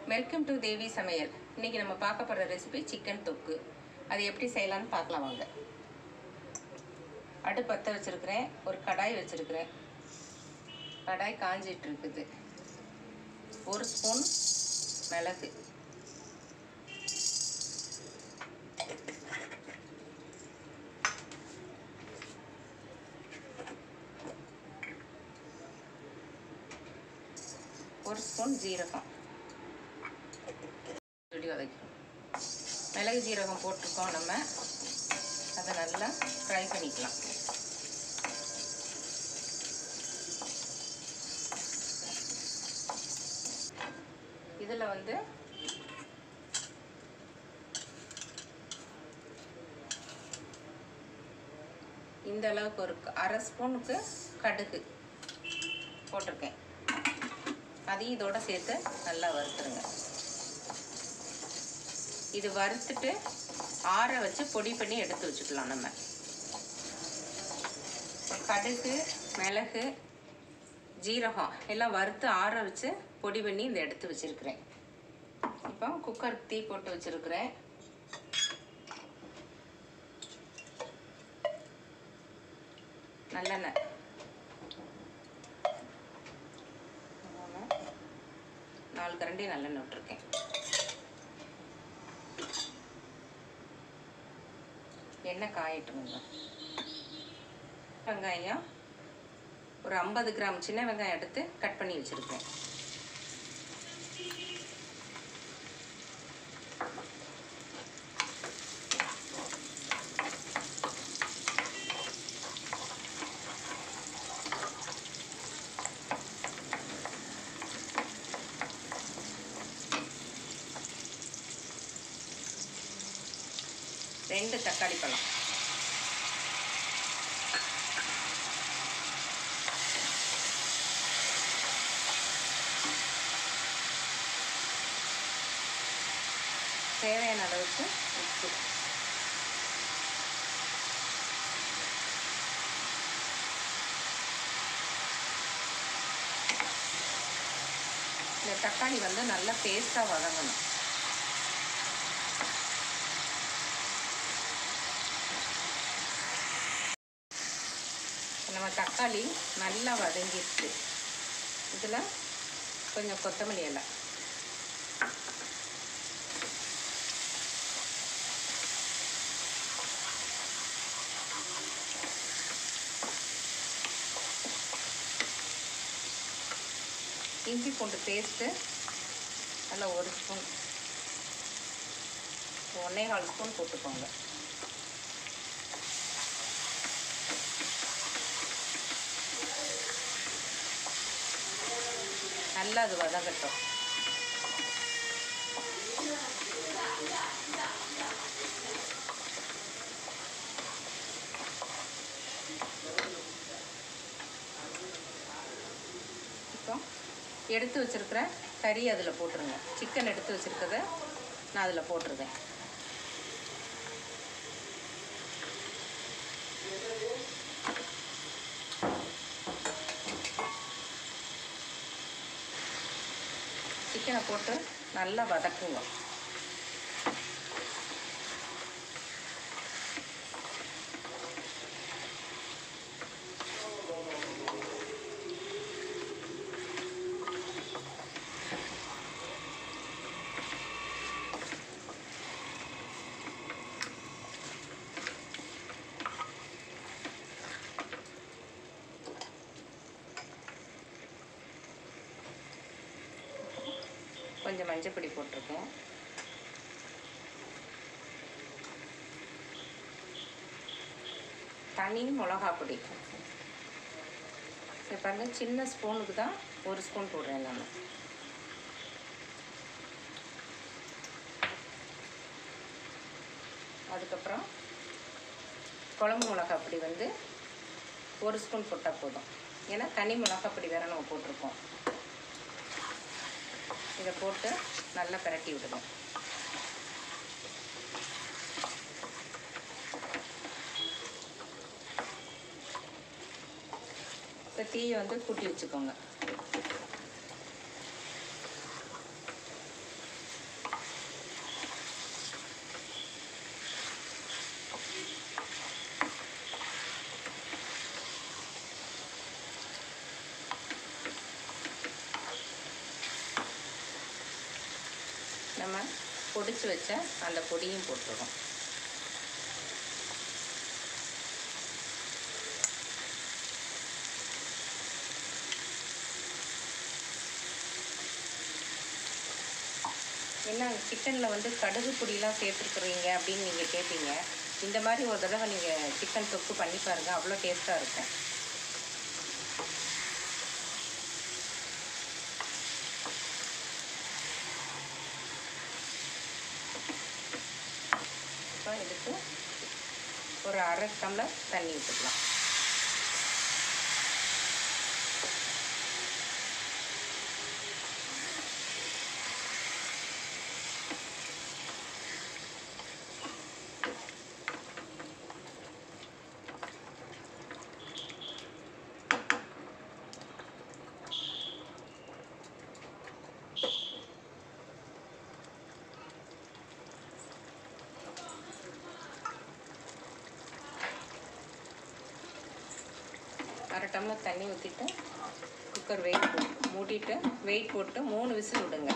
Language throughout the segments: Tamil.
வெல்கம் டு தேவி சமையல் இன்னைக்கு நம்ம பார்க்க போகிற ரெசிபி சிக்கன் தொக்கு அது எப்படி செய்யலாம்னு பார்க்கலாம் வாங்க அடுப்பு பற்ற வச்சுருக்கிறேன் ஒரு கடாய் வச்சுருக்கிறேன் கடாய் காஞ்சிட்டு இருக்குது ஒரு ஸ்பூன் மிளகு ஒரு ஸ்பூன் ஜீரகம் இப்படி வதக்கணும் மிளகு ஜீரகம் போட்டிருக்கோம் நம்ம அதை நல்லா ஃப்ரை பண்ணிக்கலாம் இதில் வந்து இந்த அளவுக்கு ஒரு அரை ஸ்பூனுக்கு கடுகு போட்டிருக்கேன் அதையும் இதோட சேர்த்து நல்லா வறுத்துருங்க இது வறுத்துட்டு ஆற வச்சு பொடி பண்ணி எடுத்து வச்சுக்கலாம் நம்ம கடுகு மிளகு ஜீரகம் எல்லாம் வறுத்து ஆற வச்சு பொடி பண்ணி இந்த எடுத்து வச்சுருக்கிறேன் இப்போ குக்கர் தீ போட்டு வச்சுருக்கிறேன் நல்லெண்ணெய் நாலு கரண்டி நல்லெண்ணெய் விட்டுருக்கேன் எண்ணெய் காயட்டுங்க வெங்காயம் ஒரு ஐம்பது கிராம் சின்ன வெங்காயம் எடுத்து கட் பண்ணி வச்சுருக்கேன் ரெண்டு தக்காளி பழம் தேவையான அளவுக்கு உப்பு இந்த தக்காளி வந்து நல்லா பேஸ்ட்டாக வதங்கணும் நம்ம தக்காளி நல்லா வதங்கிடுச்சு இதில் கொஞ்சம் கொத்தமல்லி இலை இஞ்சி பூண்டு பேஸ்ட்டு நல்லா ஒரு ஸ்பூன் ஒன்றே கால் ஸ்பூன் போட்டுக்கோங்க நல்லா அது வதங்கட்டும் இப்போ எடுத்து வச்சுருக்கிற கறி அதில் போட்டுருங்க சிக்கன் எடுத்து வச்சுருக்கத நான் அதில் போட்டுருவேன் சிக்கனை போட்டு நல்லா வதக்குங்க கொஞ்சம் மஞ்சப்பொடி போட்டிருக்கேன் தனி மிளகா பொடி இப்போ பாருங்க சின்ன ஸ்பூனுக்கு தான் ஒரு ஸ்பூன் போடுறேன் நான் அதுக்கப்புறம் குழம்பு மிளகா பொடி வந்து ஒரு ஸ்பூன் போட்டால் போதும் ஏன்னா தனி மிளகா பொடி வேறு நம்ம போட்டிருக்கோம் இதை போட்டு நல்லா பிரட்டி விடணும் இப்போ தீயை வந்து கூட்டி வச்சுக்கோங்க நம்ம பொடிச்சு வச்ச அந்த பொடியும் போட்டுருவோம் என்ன சிக்கனில் வந்து கடுகு பொடியெலாம் சேர்த்துருக்குறீங்க அப்படின்னு நீங்கள் கேட்பீங்க இந்த மாதிரி ஒரு தடவை நீங்கள் சிக்கன் தொக்கு பண்ணி பாருங்கள் அவ்வளோ டேஸ்ட்டாக இருக்கும் இப்போ இதுக்கு ஒரு அரை டம்ளர் தண்ணி ஊற்றிக்கலாம் அரை டம்ளர் தண்ணி ஊற்றிட்டு குக்கர் வெயிட் போட்டு மூடிட்டு வெயிட் போட்டு மூணு விசில் விடுங்க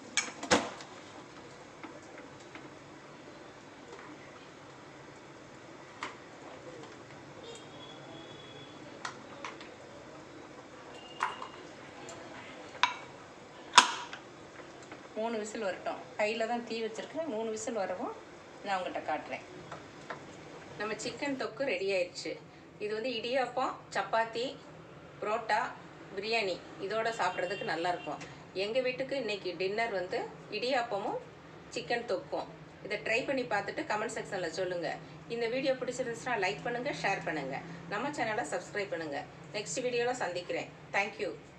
மூணு விசில் வரட்டும் கையில் தான் தீ வச்சுருக்கேன் மூணு விசில் வரவும் நான் உங்கள்கிட்ட காட்டுறேன் நம்ம சிக்கன் தொக்கு ரெடி ஆயிடுச்சு இது வந்து இடியாப்பம் சப்பாத்தி புரோட்டா பிரியாணி இதோட சாப்பிட்றதுக்கு நல்லாயிருக்கும் எங்கள் வீட்டுக்கு இன்னைக்கு டின்னர் வந்து இடியாப்பமும் சிக்கன் தொக்கும் இதை ட்ரை பண்ணி பார்த்துட்டு கமெண்ட் செக்ஷனில் சொல்லுங்கள் இந்த வீடியோ பிடிச்சிருந்துச்சுன்னா லைக் பண்ணுங்கள் ஷேர் பண்ணுங்கள் நம்ம சேனலை சப்ஸ்கிரைப் பண்ணுங்கள் நெக்ஸ்ட் வீடியோவில் சந்திக்கிறேன் தேங்க்யூ